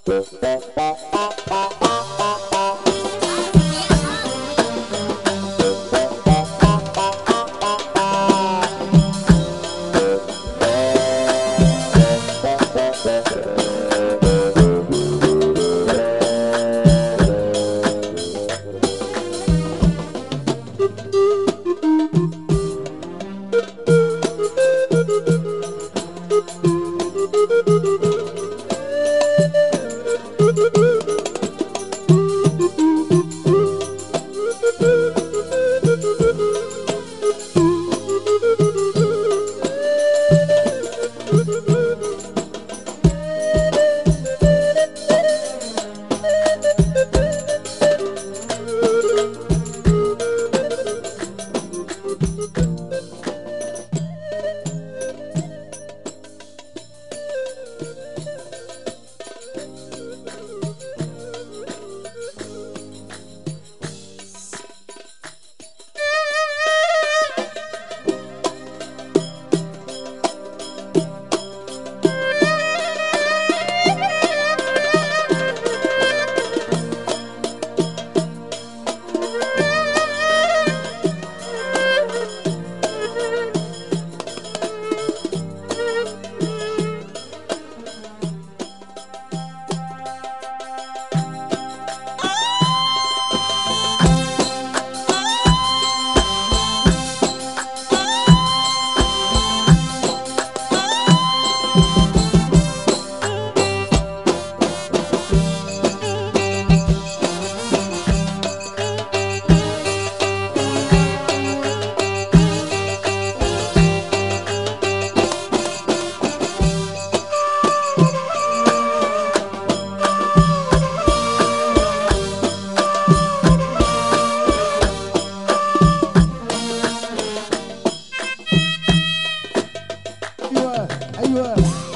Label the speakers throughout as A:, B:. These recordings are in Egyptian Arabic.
A: ايوه ايوه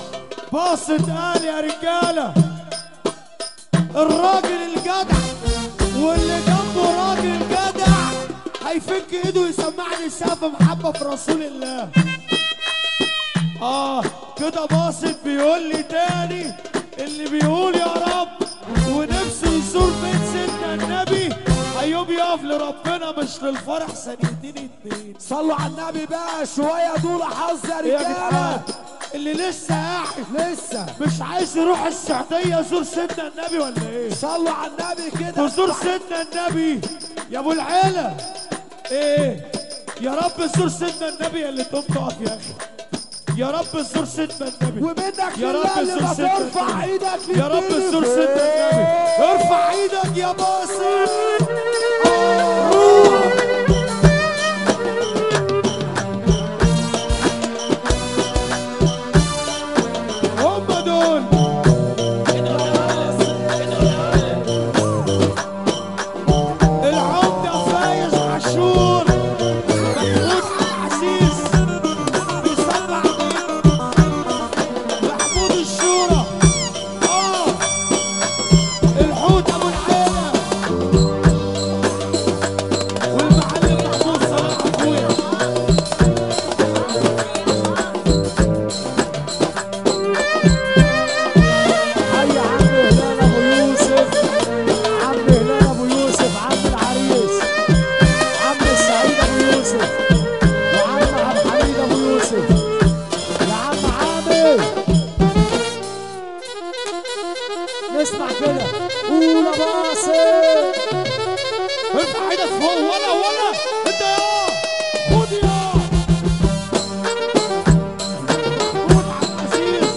B: باص اتقال يا رجاله الراجل الجدع واللي جنبه راجل جدع هيفك ايده يسمعني سقف محبه في رسول الله اه كده باصت بيقول لي تاني اللي بيقول يا رب ونفسه يزور بيت سيدنا النبي هيقوم يقف لربنا مش للفرح ثانيتين اتنين
A: صلوا على النبي بقى شويه دول حظ يا
B: إيه يا جدعان
A: رجاله
B: اللي لسه قاعد
A: لسه
B: مش عايز يروح السعودية يزور سيدنا النبي ولا ايه؟
A: صلوا على النبي كده
B: تزور سيدنا النبي يا ابو العيلة ايه؟ يا رب زور سيدنا النبي اللي تقوم تقف يا اخي يا رب زور سيدنا النبي
A: ومنك
B: يا
A: لله
B: رب
A: اللي
B: زور
A: ما
B: سيدنا
A: ترفع
B: النبي.
A: ايدك
B: يا رب
A: للدين.
B: زور سيدنا النبي ارفع ايدك يا باسل هم دول العمدة فايز عاشور محمود عزيز بيسمع مين؟ محمود الشورى اه الحوت ابو العيلة والمعلم محمود صلاح اخويا
A: حي عم هلال ابو يوسف عم هلال ابو يوسف عم العريس عم السعيد ابو يوسف وعم عبد الحميد ابو يوسف يا عم عامر نسمع كده قول يا باصر
B: ارفع ايدك فوق ولا ولا انت يا خد يا محمود عبد العزيز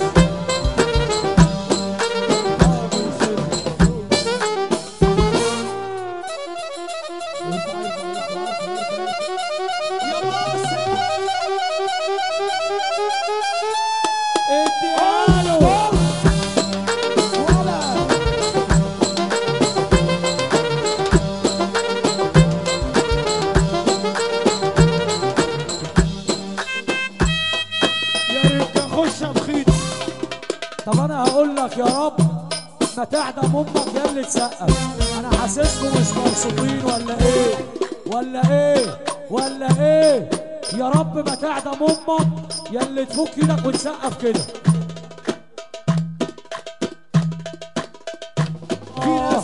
B: يا باسل اديها له
A: ولا
B: يا ريت اخش بخيط
A: طب انا هقول لك يا رب ما تعدم امك يا اللي تسقف انا حاسسكم مش مبسوطين ولا ايه ولا ايه ولا ايه يا رب ما تعدم امك يا اللي تفك ايدك وتسقف كده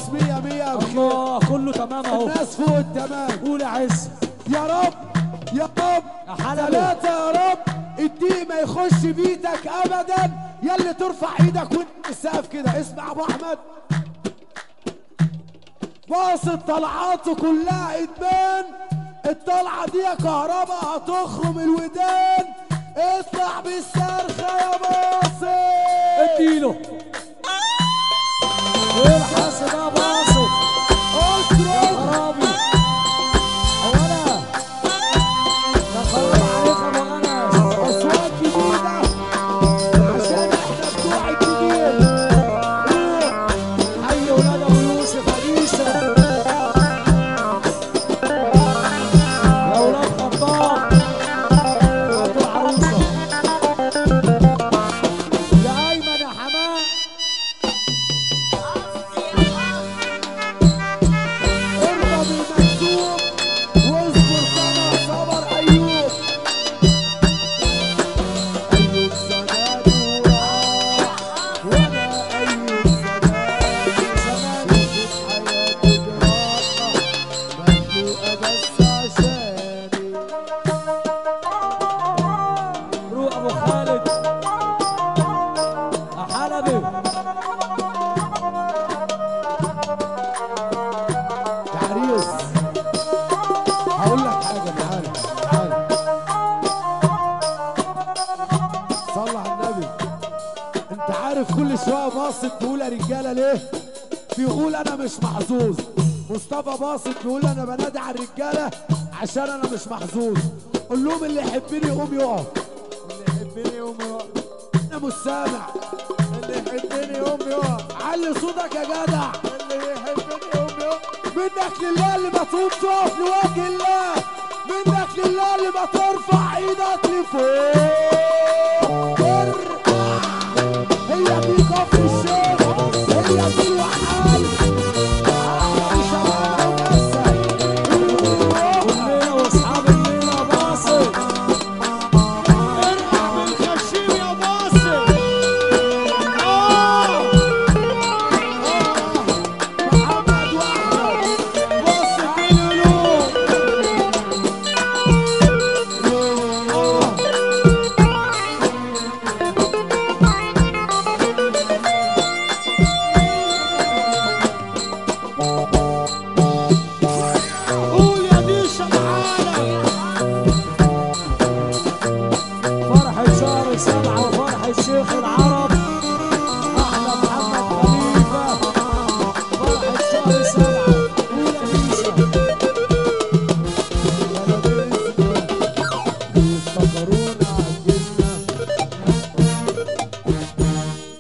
A: مية مية بخير
B: الله كله تمام اهو
A: الناس فوق التمام
B: قول يا عز
A: يا رب يا رب
B: يا حلبي.
A: ثلاثة يا رب الدين ما يخش بيدك ابدا يلي ترفع ايدك وانت السقف كده اسمع يا ابو احمد باصت طلعاته كلها ادمان الطلعه دي يا كهرباء هتخرم الودان اطلع بالصرخه يا باصت
B: اديله الحس ده باصت
A: اصرخ
B: خرابي اولا يا خراب عليك يا ابو انس
A: اصوات جديده عشان احنا بتوع الجديد
B: حي ولاد ابو يوسف عيسى يا ولاد خطاب هاتوا العروسه
A: يا ايمن يا حماه ارضى بالمكتوب واصبر كما صبر ايوب ايوب زمان وراح وانا ايوب زمان زمان في حياتي جراحه مخلوقه بس عشاني
B: روح ابو خالد يا حلبي
A: يا عريس هقول لك حاجة تعالى تعالى صلى على النبي انت عارف كل شوية باصت تقول يا رجالة ليه؟ بيقول انا مش محظوظ مصطفى باصت بيقول انا بنادي على الرجالة عشان انا مش محظوظ قول لهم اللي يحبني يقوم يقف اللي يحبني يقوم يقف انا مش سامع اللي يحبني يقوم يقف علي صوتك يا جدع اللي يحبني يقوم يقف منك لله اللي ما تقوم تقف لوجه الله منك لله اللي ما ترفع ايدك لفوق